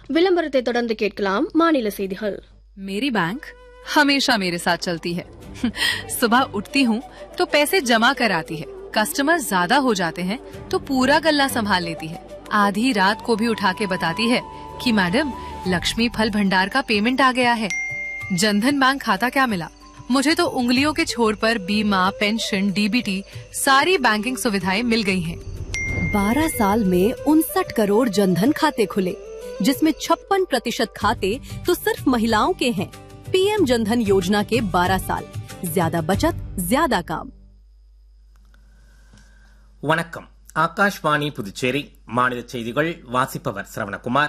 விளம்பரத்தை தொடர்ந்து கேட்கலாம் மாநில செய்திகள் मेरी बैंक हमेशा मेरे साथ चलती है सुबह उठती हूँ तो पैसे जमा कर आती है कस्टमर ज्यादा हो जाते हैं तो पूरा गल्ला संभाल लेती है आधी रात को भी उठा के बताती है कि मैडम लक्ष्मी फल भंडार का पेमेंट आ गया है जनधन बैंक खाता क्या मिला मुझे तो उंगलियों के छोर पर बीमा पेंशन डीबीटी सारी बैंकिंग सुविधाएं मिल गई हैं। 12 साल में उनसठ करोड़ जनधन खाते खुले जिसमें छप्पन प्रतिशत खाते तो सिर्फ महिलाओं के हैं पीएम जनधन योजना के 12 साल ज्यादा बचत ज्यादा काम வணக்கம் ஆகாஷ்வாணி புதுச்சேரி மாநில செய்திகள் வாசிப்பவர் சரவணகுமார்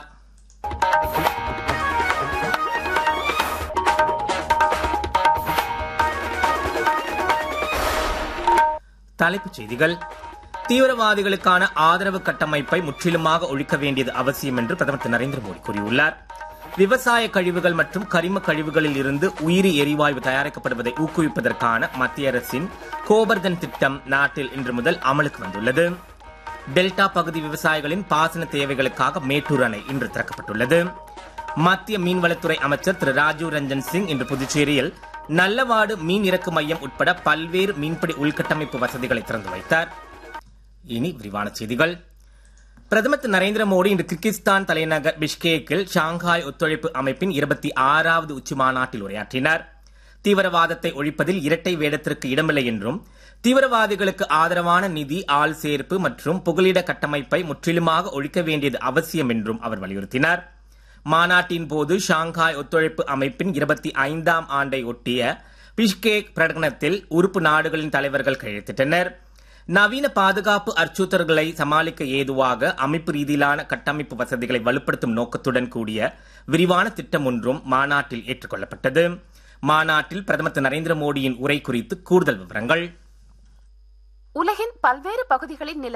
தலைப்புச் செய்திகள் தீவிரவாதிகளுக்கான ஆதரவு கட்டமைப்பை முற்றிலுமாக ஒழிக்க வேண்டியது அவசியம் என்று பிரதமர் திரு நரேந்திர மோடி கூறியுள்ளார் விவசாய கழிவுகள் மற்றும் கரிம கழிவுகளில் இருந்து உயிரி எரிவாயு தயாரிக்கப்படுவதை ஊக்குவிப்பதற்கான மத்திய அரசின் கோபர்தன் திட்டம் நாட்டில் இன்று முதல் அமலுக்கு வந்துள்ளது டெல்டா பகுதி விவசாயிகளின் பாசன தேவைகளுக்காக மேட்டூர் அணை இன்று திறக்கப்பட்டுள்ளது மத்திய மீன்வளத்துறை அமைச்சர் திரு ராஜீவ் ரஞ்சன் சிங் இன்று புதுச்சேரியில் நல்லவாடு மீன் இறக்கு மையம் உட்பட பல்வேறு மீன்பிடி உள்கட்டமைப்பு வசதிகளை திறந்து வைத்தார் இனி விரிவான செய்திகள் பிரதமர் திரு நரேந்திர மோடி இன்று கிர்கிஸ்தான் தலைநகர் பிஷ்கேக்கில் ஷாங்காய் ஒத்துழைப்பு அமைப்பின் இருபத்தி ஆறாவது உச்சி மாநாட்டில் உரையாற்றினார் தீவிரவாதத்தை ஒழிப்பதில் இரட்டை வேடத்திற்கு இடமில்லை என்றும் தீவிரவாதிகளுக்கு ஆதரவான நிதி ஆள் சேர்ப்பு மற்றும் புகலிட கட்டமைப்பை முற்றிலுமாக ஒழிக்க வேண்டியது அவசியம் என்றும் அவர் வலியுறுத்தினார் மாநாட்டின் போது ஷாங்காய் ஒத்துழைப்பு அமைப்பின் இருபத்தி ஐந்தாம் ஆண்டை ஒட்டிய பிஷ்கேக் பிரகடனத்தில் உறுப்பு நாடுகளின் தலைவர்கள் கையெழுத்திட்டனர் நவீன பாதுகாப்பு அச்சுறுத்தல்களை சமாளிக்க ஏதுவாக அமைப்பு ரீதியிலான கட்டமைப்பு வசதிகளை வலுப்படுத்தும் நோக்கத்துடன் கூடிய விரிவான திட்டம் ஒன்றும் மாநாட்டில் ஏற்றுக்கொள்ளப்பட்டது மாநாட்டில் பிரதமர் திரு நரேந்திர மோடியின் உரை குறித்து கூடுதல் விவரங்கள் உலகின் பல்வேறு பகுதிகளில் நில